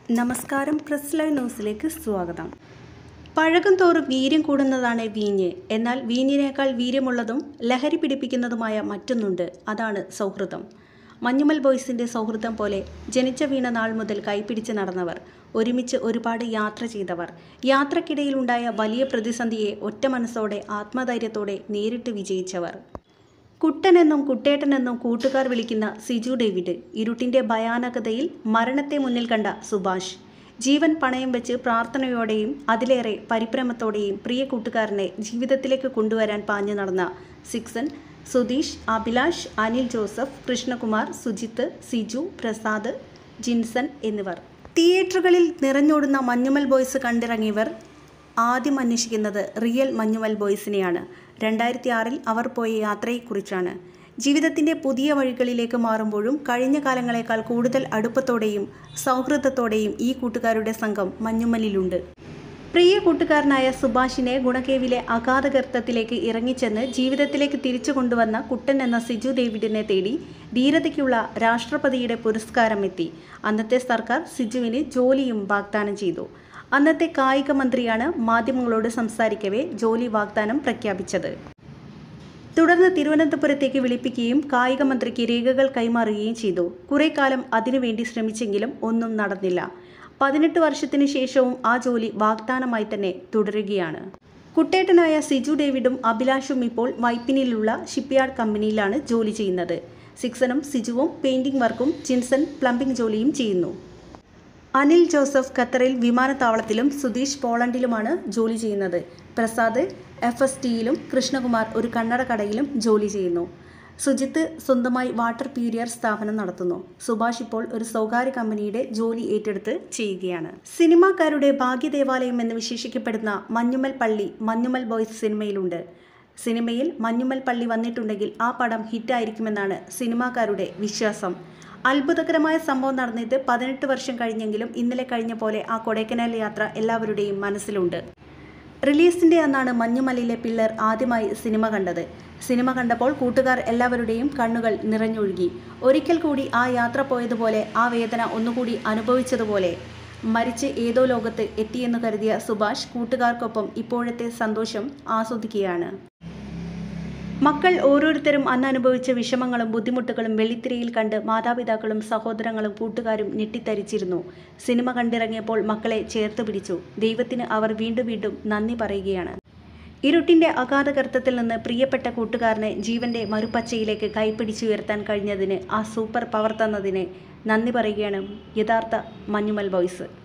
നമസ്കാരം press live ന്യൂസിലേക്ക് സ്വാഗതം പഴകും തോറും വീര്യം കൂടുന്നതാണ് വീഞ്ഞ് എന്നാൽ വീഞ്ഞിനേക്കാൾ വീര്യമുള്ളതും ലഹരി പിടിപ്പിക്കുന്നതുമായ മറ്റൊന്നുണ്ട് അതാണ് സൗഹൃദം മഞ്ഞുമൽ ബോയ്സിൻ്റെ സൗഹൃദം പോലെ ജനിച്ച വീണ നാൾ മുതൽ കൈപിടിച്ച് നടന്നവർ ഒരുമിച്ച് ഒരുപാട് യാത്ര ചെയ്തവർ യാത്രക്കിടയിലുണ്ടായ വലിയ പ്രതിസന്ധിയെ ഒറ്റ മനസ്സോടെ ആത്മധൈര്യത്തോടെ നേരിട്ട് വിജയിച്ചവർ കുട്ടനെന്നും കുട്ടേട്ടനെന്നും കൂട്ടുകാർ വിളിക്കുന്ന സിജു ഡേവിഡ് ഇരുട്ടിന്റെ ഭയാനകതയിൽ മരണത്തെ മുന്നിൽ കണ്ട സുഭാഷ് ജീവൻ പണയം വെച്ച് പ്രാർത്ഥനയോടെയും അതിലേറെ പരിഭ്രമത്തോടെയും പ്രിയ കൂട്ടുകാരനെ ജീവിതത്തിലേക്ക് കൊണ്ടുവരാൻ പാഞ്ഞു നടന്ന സിക്സൻ സുധീഷ് അഭിലാഷ് അനിൽ ജോസഫ് കൃഷ്ണകുമാർ സുജിത്ത് സിജു പ്രസാദ് ജിൻസൺ എന്നിവർ തിയേറ്ററുകളിൽ നിറഞ്ഞോടുന്ന മഞ്ഞുമൽ ബോയ്സ് കണ്ടിറങ്ങിയവർ ആദ്യം അന്വേഷിക്കുന്നത് റിയൽ മഞ്ഞുമൽ ബോയ്സിനെയാണ് രണ്ടായിരത്തി ആറിൽ അവർ പോയ യാത്രയെക്കുറിച്ചാണ് ജീവിതത്തിൻ്റെ പുതിയ വഴികളിലേക്ക് മാറുമ്പോഴും കഴിഞ്ഞ കാലങ്ങളെക്കാൾ കൂടുതൽ അടുപ്പത്തോടെയും സൗഹൃദത്തോടെയും ഈ കൂട്ടുകാരുടെ സംഘം മഞ്ഞുമലിലുണ്ട് പ്രിയ കൂട്ടുകാരനായ സുഭാഷിനെ ഗുണകേവിലെ അഗാധഗർത്തത്തിലേക്ക് ഇറങ്ങിച്ചെന്ന് ജീവിതത്തിലേക്ക് തിരിച്ചു കൊണ്ടുവന്ന കുട്ടൻ എന്ന സിജു ഡേവിഡിനെ തേടി ധീരതയ്ക്കുള്ള രാഷ്ട്രപതിയുടെ പുരസ്കാരം എത്തി അന്നത്തെ സർക്കാർ സിജുവിന് ജോലിയും വാഗ്ദാനം ചെയ്തു അന്നത്തെ കായിക മന്ത്രിയാണ് മാധ്യമങ്ങളോട് സംസാരിക്കവേ ജോലി വാഗ്ദാനം പ്രഖ്യാപിച്ചത് തുടർന്ന് തിരുവനന്തപുരത്തേക്ക് വിളിപ്പിക്കുകയും കായിക മന്ത്രിക്ക് രേഖകൾ കൈമാറുകയും ചെയ്തു കുറെ കാലം അതിനുവേണ്ടി ശ്രമിച്ചെങ്കിലും ഒന്നും നടന്നില്ല പതിനെട്ട് വർഷത്തിന് ശേഷവും ആ ജോലി വാഗ്ദാനമായി തന്നെ തുടരുകയാണ് കുട്ടേട്ടനായ സിജു ഡേവിഡും അഭിലാഷും ഇപ്പോൾ വൈപ്പിനിലുള്ള ഷിപ്പ്യാർഡ് കമ്പനിയിലാണ് ജോലി ചെയ്യുന്നത് സിക്സനും സിജുവും പെയിന്റിംഗ് വർക്കും ജിൻസൺ പ്ലംബിംഗ് ജോലിയും ചെയ്യുന്നു അനിൽ ജോസഫ് ഖത്തറിൽ വിമാനത്താവളത്തിലും സുധീഷ് പോളണ്ടിലുമാണ് ജോലി ചെയ്യുന്നത് പ്രസാദ് എഫ് എസ് ടിയിലും കൃഷ്ണകുമാർ ഒരു കണ്ണട കടയിലും ജോലി ചെയ്യുന്നു സുജിത്ത് സ്വന്തമായി വാട്ടർ പ്യൂരിയർ സ്ഥാപനം നടത്തുന്നു സുഭാഷ് ഇപ്പോൾ ഒരു സ്വകാര്യ കമ്പനിയുടെ ജോലി ഏറ്റെടുത്ത് ചെയ്യുകയാണ് സിനിമാക്കാരുടെ ഭാഗ്യദേവാലയം എന്ന് വിശേഷിക്കപ്പെടുന്ന മഞ്ഞുമൽ പള്ളി മഞ്ഞുമൽ ബോയ്സ് സിനിമയിലുണ്ട് സിനിമയിൽ മഞ്ഞുമൽ പള്ളി വന്നിട്ടുണ്ടെങ്കിൽ ആ പടം ഹിറ്റായിരിക്കുമെന്നാണ് സിനിമാക്കാരുടെ വിശ്വാസം അത്ഭുതകരമായ സംഭവം നടന്നിട്ട് പതിനെട്ട് വർഷം കഴിഞ്ഞെങ്കിലും ഇന്നലെ കഴിഞ്ഞ പോലെ ആ കൊടൈക്കനാൽ യാത്ര എല്ലാവരുടെയും മനസ്സിലുണ്ട് റിലീസിൻ്റെ അന്നാണ് മഞ്ഞുമലയിലെ പിള്ളേർ ആദ്യമായി സിനിമ കണ്ടത് സിനിമ കണ്ടപ്പോൾ കൂട്ടുകാർ എല്ലാവരുടെയും കണ്ണുകൾ നിറഞ്ഞൊഴുകി ഒരിക്കൽ കൂടി ആ യാത്ര പോയതുപോലെ ആ വേദന ഒന്നുകൂടി അനുഭവിച്ചതുപോലെ മരിച്ച് ഏതോ ലോകത്ത് എത്തിയെന്ന് കരുതിയ സുഭാഷ് കൂട്ടുകാർക്കൊപ്പം ഇപ്പോഴത്തെ സന്തോഷം ആസ്വദിക്കുകയാണ് മക്കൾ ഓരോരുത്തരും അന്ന് അനുഭവിച്ച വിഷമങ്ങളും ബുദ്ധിമുട്ടുകളും വെള്ളിത്തിരയിൽ കണ്ട് മാതാപിതാക്കളും സഹോദരങ്ങളും കൂട്ടുകാരും ഞെട്ടിത്തരിച്ചിരുന്നു സിനിമ കണ്ടിറങ്ങിയപ്പോൾ മക്കളെ ചേർത്ത് പിടിച്ചു ദൈവത്തിന് അവർ വീണ്ടും വീണ്ടും നന്ദി പറയുകയാണ് ഇരുട്ടിന്റെ അഗാധകർത്തത്തിൽ നിന്ന് പ്രിയപ്പെട്ട കൂട്ടുകാരനെ ജീവന്റെ മറുപച്ചയിലേക്ക് കൈപ്പിടിച്ചുയർത്താൻ കഴിഞ്ഞതിന് ആ സൂപ്പർ പവർ തന്നതിന് നന്ദി പറയുകയാണ് യഥാർത്ഥ മഞ്ഞുമൽ ബോയ്സ്